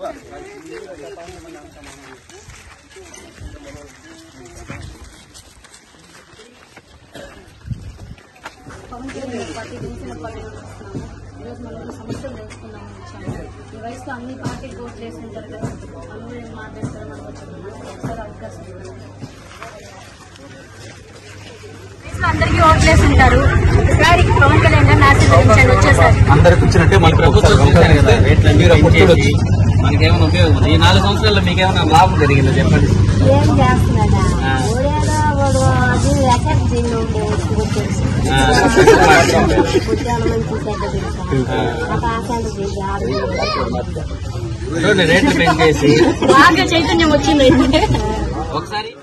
Pawan Kalyan party Janasena party వస్తున్నాము ఈరోజు మనం సమస్యలు తెలుసుకుందాం వచ్చాము ఈ వయసులో అన్ని పార్టీలు ఓట్ చేసి ఉంటారు కదా అందరూ ఏం మాట్లాడతారో మనకు వచ్చాము ఒకసారి అవకాశం ఇవ్వండి వయసులో అందరికీ ఓట్లు వేసి ఉంటారు ఒకసారి పవన్ కళ్యాణ్ గారిని ఆశీర్వదించండి వచ్చేసారి అందరికి వచ్చినట్టే మనకి ప్రభుత్వం చూశారు కదా రేట్లన్నీ పెంచేసి మనకేమైనా ఉపయోగం ఉంది ఈ నాలుగు సంవత్సరాల్లో మీకేమైనా లాభం జరిగిందో చెప్పండి ఏం చేస్తున్నాడా ఆ. ఓడేదో వాడు అది ఎక్కడ దీన్ని వచ్చేసి ఆ, ఉద్యానం మంచి చెడ్డ తింటాం ఒక ఆశాలు చూడండి రేట్లు పెంచేసి బాగా చైతన్యం వచ్చింది ఒకసారి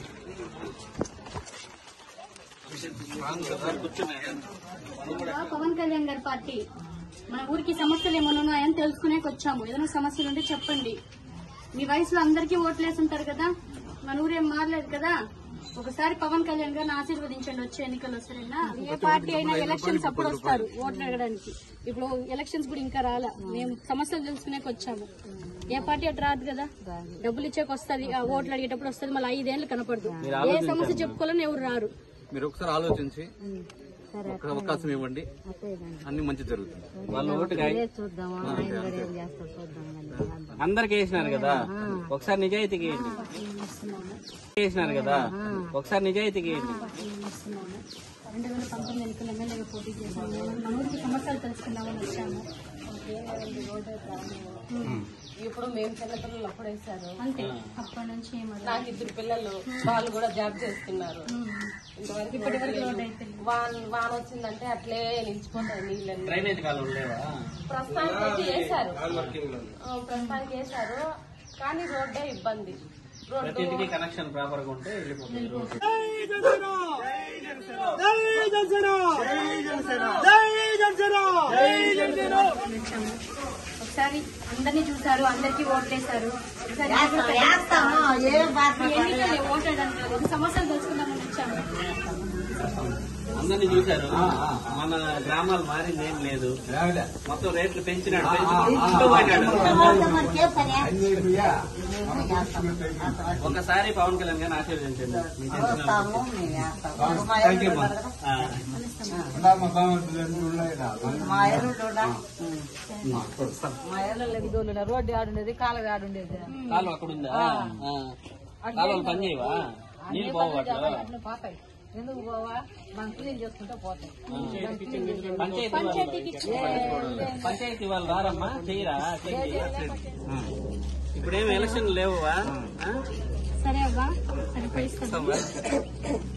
పవన్ కళ్యాణ్ గారి పార్టీ మన ఊరికి సమస్యలు ఏమైనా ఉన్నాయని తెలుసుకునేకి వచ్చాము ఏదైనా సమస్యలు ఉంటే చెప్పండి మీ వయసులో అందరికీ ఓట్లు వేసి ఉంటారు కదా మన ఊరు ఏం మారలేదు కదా ఒకసారి పవన్ కళ్యాణ్ గారిని ఆశీర్వదించండి వచ్చే ఎన్నికలు వస్తారన్నా ఏ పార్టీ అయినా ఎలక్షన్స్ అప్పుడు వస్తారు ఓట్లు అడగడానికి ఇప్పుడు ఎలక్షన్స్ కూడా ఇంకా రాలా మేము సమస్యలు తెలుసుకునేకి వచ్చాము ఏ పార్టీ అటు రాదు కదా డబ్బులు ఇచ్చేకి వస్తుంది ఓట్లు అడిగేటప్పుడు వస్తుంది మళ్ళీ ఐదేళ్లు కనపడదు ఏ సమస్య చెప్పుకోవాలని ఎవరు రారు మీరు ఒకసారి ఆలోచించి ఒక అవకాశం ఇవ్వండి అన్ని మంచి జరుగుతుంది వాళ్ళు ఓటు కాయ అందరికి వేసినారు కదా ఒకసారి నిజాయితీకి వేయండి వేసినారు కదా ఒకసారి నిజాయితీకి వేయండి రెండు వేల పంతొమ్మిది ఎన్నికల ఎమ్మెల్యేగా పోటీ చేశాము మన ఊరికి సమస్యలు తెలుసుకుందామని వచ్చాము ఇప్పుడు మేము చిన్నపిల్లలు అప్పుడు వేశారు అంతే అప్పటి నుంచి ఏమన్నా నాకు ఇద్దరు పిల్లలు వాళ్ళు కూడా జాబ్ చేస్తున్నారు ఇంతవరకు ఇప్పటి వరకు రోడ్ అయితే వాన్ వాన వచ్చిందంటే అట్లే నిలిచిపోతాయి నీళ్ళని డ్రైనేజ్ కాలం లేవా ప్రస్తుతానికి అయితే వేశారు ఆ, ప్రస్తుతానికి వేశారు కానీ రోడ్డే ఇబ్బంది ప్రతి రోడ్డు ఇంటికి కనెక్షన్ ప్రాపర్ గా ఉంటే వెళ్ళిపోతుంది రోడ్డు. వచ్చాము ఒకసారి అందరినీ చూసారు అందరికీ ఓట్లేశారు ఒకసారి ఎన్నికలు ఓటేయడానికి కాదు సమస్యలు తెలుసుకుందామని వచ్చాము అందరినీ చూశారు మన గ్రామాలు మారింది ఏం లేదు మొత్తం రేట్లు పెంచినాడు పెంచుకుంటూ పోయినాడు ఒకసారి పవన్ కళ్యాణ్ గారిని ఆశీర్వదించండి మీ తెలిసిన వాళ్ళకి. ఆ. మా ఎరుడు మా ఎర్రలు రోడ్డు ఆడుండేది కాలువ ఆడుండేది కాలువ అక్కడ ఉందా ఆ. కాలువలు పని చేయవా నీళ్ళు పోవు అట్లా అట్లా పోతాయి ఎందుకు పోవా మనం క్లీన్ చేసుకుంటే పోతాయి పంచాయతీ వాళ్ళు- పంచాయతీ వాళ్ళు రారమ్మా చెయ్యరా చెయ్యి ఇప్పుడేమి ఎలక్షన్ లేవువా ఆ? సరే అవ్వా సరే పైస్తాను